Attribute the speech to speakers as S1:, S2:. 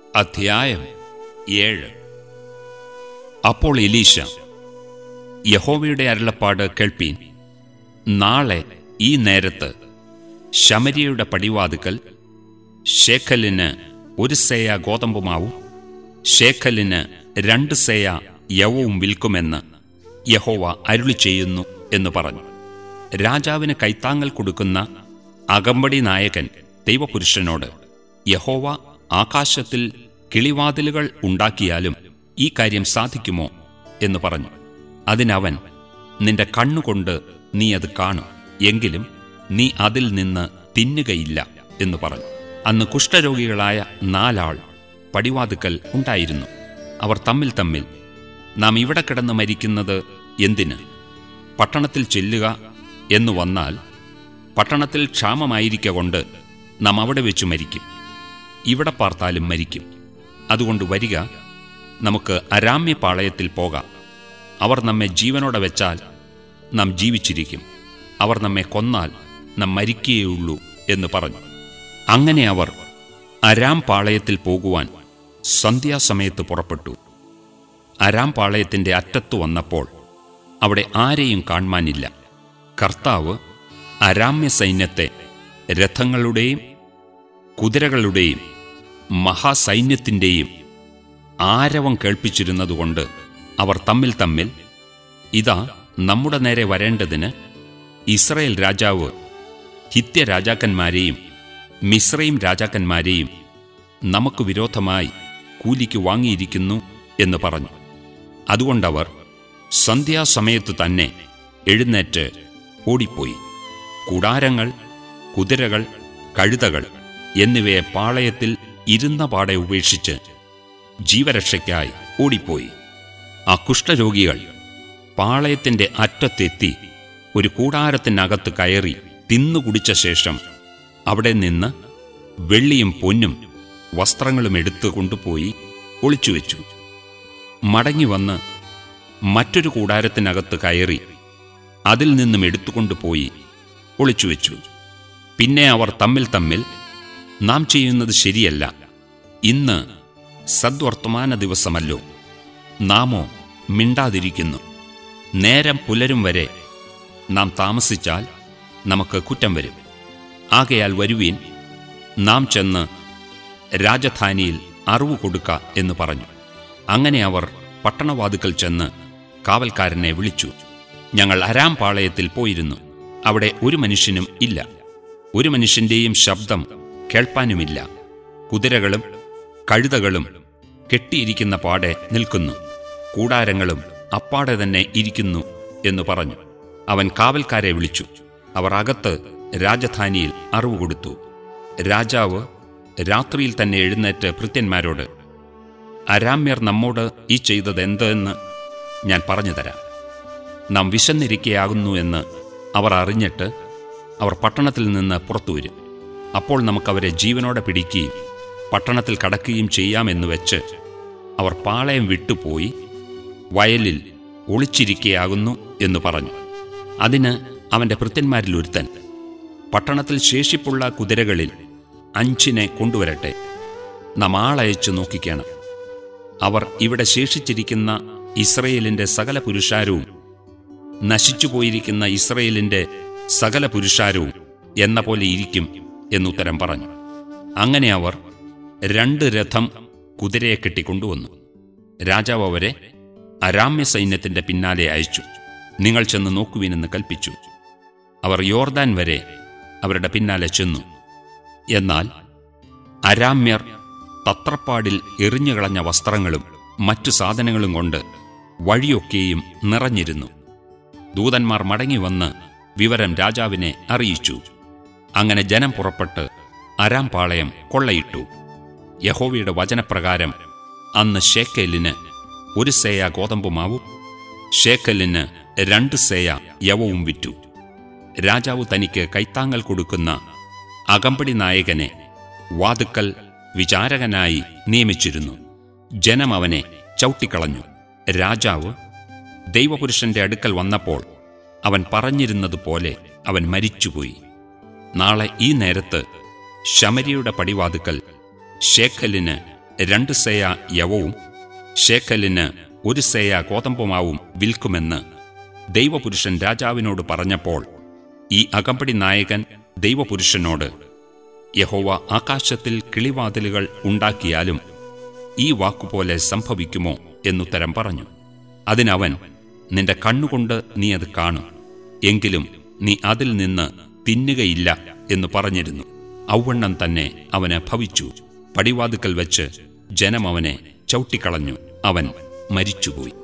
S1: അധ്യായം ഏഴ് അപ്പോൾ എലീശ യഹോവയുടെ അരുളപ്പാട് കേൾപ്പീൻ നാളെ ഈ നേരത്ത് ശമരിയുടെ പടിവാതുക്കൽ ശേഖലിന് ഒരു സേയ ഗോതമ്പുമാവും ശേഖലിന് രണ്ട് സേയ യവവും വിൽക്കുമെന്ന് യഹോവ അരുളി ചെയ്യുന്നു എന്ന് പറഞ്ഞു രാജാവിന് കൈത്താങ്ങൽ കൊടുക്കുന്ന അകമ്പടി നായകൻ ദൈവപുരുഷനോട് യഹോവ ആകാശത്തിൽ കിളിവാതിലുകൾ ഉണ്ടാക്കിയാലും ഈ കാര്യം സാധിക്കുമോ എന്ന് പറഞ്ഞു അതിനവൻ നിന്റെ കണ്ണുകൊണ്ട് നീ അത് കാണും എങ്കിലും നീ അതിൽ നിന്ന് തിന്നുകയില്ല എന്ന് പറഞ്ഞു അന്ന് കുഷ്ഠരോഗികളായ നാലാൾ പടിവാതുക്കൽ ഉണ്ടായിരുന്നു അവർ തമ്മിൽ തമ്മിൽ നാം ഇവിടെ കിടന്ന് മരിക്കുന്നത് എന്തിന് പട്ടണത്തിൽ ചെല്ലുക എന്നു വന്നാൽ പട്ടണത്തിൽ ക്ഷാമമായിരിക്കൊണ്ട് നാം അവിടെ വെച്ച് മരിക്കും ഇവിടെ പാർത്താലും മരിക്കും അതുകൊണ്ട് വരിക നമുക്ക് അരാമ്യ പാളയത്തിൽ പോകാം അവർ നമ്മെ ജീവനോടെ വെച്ചാൽ നാം ജീവിച്ചിരിക്കും അവർ നമ്മെ കൊന്നാൽ നാം മരിക്കുകയുള്ളൂ എന്ന് പറഞ്ഞു അങ്ങനെ അവർ അരാം പാളയത്തിൽ പോകുവാൻ സന്ധ്യാസമയത്ത് പുറപ്പെട്ടു അരാം പാളയത്തിന്റെ അറ്റത്തു വന്നപ്പോൾ അവിടെ ആരെയും കാണുവാനില്ല കർത്താവ് അരാമ്യ സൈന്യത്തെ രഥങ്ങളുടെയും കുതിരകളുടെയും മഹാസൈന്യത്തിൻ്റെയും ആരവം കേൾപ്പിച്ചിരുന്നതുകൊണ്ട് അവർ തമ്മിൽ തമ്മിൽ ഇതാ നമ്മുടെ നേരെ വരേണ്ടതിന് ഇസ്രയേൽ രാജാവ് ഹിത്യ രാജാക്കന്മാരെയും മിശ്രയും രാജാക്കന്മാരെയും നമുക്ക് വിരോധമായി കൂലിക്ക് വാങ്ങിയിരിക്കുന്നു എന്ന് പറഞ്ഞു അതുകൊണ്ടവർ സന്ധ്യാസമയത്തു തന്നെ എഴുന്നേറ്റ് ഓടിപ്പോയി കൂടാരങ്ങൾ കുതിരകൾ കഴുതകൾ എന്നിവയെ പാളയത്തിൽ ഇരുന്ന പാടെ ഉപേക്ഷിച്ച് ജീവരക്ഷയ്ക്കായി ഓടിപ്പോയി ആ കുഷ്ഠരോഗികൾ പാളയത്തിന്റെ അറ്റത്തെത്തി ഒരു കൂടാരത്തിനകത്ത് കയറി തിന്നുകുടിച്ച ശേഷം അവിടെ നിന്ന് വെള്ളിയും പൊന്നും വസ്ത്രങ്ങളും എടുത്തു കൊണ്ടുപോയി ഒളിച്ചുവെച്ചു മടങ്ങി വന്ന് മറ്റൊരു കൂടാരത്തിനകത്ത് കയറി അതിൽ നിന്നും എടുത്തുകൊണ്ടുപോയി ഒളിച്ചുവെച്ചു പിന്നെ അവർ തമ്മിൽ തമ്മിൽ നാം ചെയ്യുന്നത് ശരിയല്ല ഇന്ന് സദ്വർത്തമാന ദിവസമല്ലോ നാമോ മിണ്ടാതിരിക്കുന്നു നേരം പുലരും വരെ നാം താമസിച്ചാൽ നമുക്ക് കുറ്റം വരും ആകയാൽ വരുവീൻ നാം ചെന്ന് രാജധാനിയിൽ അറിവ് കൊടുക്ക എന്ന് പറഞ്ഞു അങ്ങനെ അവർ പട്ടണവാതുക്കൽ ചെന്ന് കാവൽക്കാരനെ വിളിച്ചു ഞങ്ങൾ അരാം പാളയത്തിൽ പോയിരുന്നു അവിടെ ഒരു മനുഷ്യനും ഇല്ല ഒരു മനുഷ്യന്റെയും ശബ്ദം കേൾപ്പാനുമില്ല കുതിരകളും കഴുതകളും കെട്ടിയിരിക്കുന്ന പാടെ നിൽക്കുന്നു കൂടാരങ്ങളും അപ്പാടെ തന്നെ ഇരിക്കുന്നു എന്ന് പറഞ്ഞു അവൻ കാവൽക്കാരെ വിളിച്ചു അവർ അകത്ത് രാജധാനിയിൽ അറിവ് കൊടുത്തു രാജാവ് രാത്രിയിൽ തന്നെ എഴുന്നേറ്റ് ഭൃത്യന്മാരോട് അരാമ്യർ നമ്മോട് ഈ ചെയ്തത് എന്തെന്ന് ഞാൻ പറഞ്ഞു തരാം നാം വിശന്നിരിക്കയാകുന്നു എന്ന് അവർ അറിഞ്ഞിട്ട് അവർ പട്ടണത്തിൽ നിന്ന് പുറത്തു വരും അപ്പോൾ നമുക്കവരെ ജീവനോടെ പിടിക്കുകയും പട്ടണത്തിൽ കടക്കുകയും ചെയ്യാമെന്ന് വെച്ച് അവർ പാളയം വിട്ടുപോയി വയലിൽ ഒളിച്ചിരിക്കയാകുന്നു എന്ന് പറഞ്ഞു അതിന് അവന്റെ ഭൃത്യന്മാരിൽ ഒരുത്തൻ പട്ടണത്തിൽ ശേഷിപ്പുള്ള കുതിരകളിൽ അഞ്ചിനെ കൊണ്ടുവരട്ടെ നാം ആളയച്ച് നോക്കിക്കണം അവർ ഇവിടെ ശേഷിച്ചിരിക്കുന്ന ഇസ്രയേലിന്റെ സകല പുരുഷാരവും നശിച്ചുപോയിരിക്കുന്ന ഇസ്രയേലിന്റെ സകല പുരുഷാരവും എന്ന പോലെ ഇരിക്കും എന്നുത്തരം പറഞ്ഞു അങ്ങനെ അവർ രണ്ട് രഥം കുതിരയെ കെട്ടിക്കൊണ്ടുവന്നു രാജാവ് അവരെ അരാമ്യ സൈന്യത്തിന്റെ പിന്നാലെ അയച്ചു നിങ്ങൾ ചെന്ന് നോക്കുവിനെന്ന് കൽപ്പിച്ചു അവർ യോർദാൻ വരെ അവരുടെ പിന്നാലെ ചെന്നു എന്നാൽ അരാമ്യർ തത്രപ്പാടിൽ എറിഞ്ഞുകളഞ്ഞ വസ്ത്രങ്ങളും മറ്റു സാധനങ്ങളും കൊണ്ട് വഴിയൊക്കെയും നിറഞ്ഞിരുന്നു ദൂതന്മാർ മടങ്ങിവന്ന് വിവരം രാജാവിനെ അറിയിച്ചു അങ്ങനെ ജനം പുറപ്പെട്ട് അരാം പാളയം കൊള്ളയിട്ടു യഹോവയുടെ വചനപ്രകാരം അന്ന് ഷേക്കലിന് ഒരു സേയ ഗോതമ്പുമാവും ഷേക്കലിന് രണ്ട് സേയ യവവും വിറ്റു രാജാവ് തനിക്ക് കൈത്താങ്ങൽ കൊടുക്കുന്ന അകമ്പടി നായകനെ വാതുക്കൽ വിചാരകനായി നിയമിച്ചിരുന്നു ജനം അവനെ ചവിട്ടിക്കളഞ്ഞു രാജാവ് ദൈവപുരുഷന്റെ അടുക്കൽ വന്നപ്പോൾ അവൻ പറഞ്ഞിരുന്നതുപോലെ അവൻ മരിച്ചുപോയി നാളെ ഈ നേരത്ത് ശമരിയുടെ പടിവാതുക്കൽ ഷേഖലിന് രണ്ട് സേയ യവവും ഷേക്കലിന് ഒരു സേയ ഗോതമ്പുമാവും വിൽക്കുമെന്ന് ദൈവപുരുഷൻ രാജാവിനോട് പറഞ്ഞപ്പോൾ ഈ അകമ്പടി നായകൻ ദൈവപുരുഷനോട് യഹോവ ആകാശത്തിൽ കിളിവാതിലുകൾ ഉണ്ടാക്കിയാലും ഈ വാക്കുപോലെ സംഭവിക്കുമോ എന്നുത്തരം പറഞ്ഞു അതിനവൻ നിന്റെ കണ്ണുകൊണ്ട് നീ അത് കാണും എങ്കിലും നീ അതിൽ നിന്ന് തിന്നുകയില്ല എന്ന് പറഞ്ഞിരുന്നു ഔവണ്ണം തന്നെ അവന് ഭവിച്ചു പടിവാതുക്കൽ വെച്ച് ജനം അവനെ ചവിട്ടിക്കളഞ്ഞു അവൻ മരിച്ചുപോയി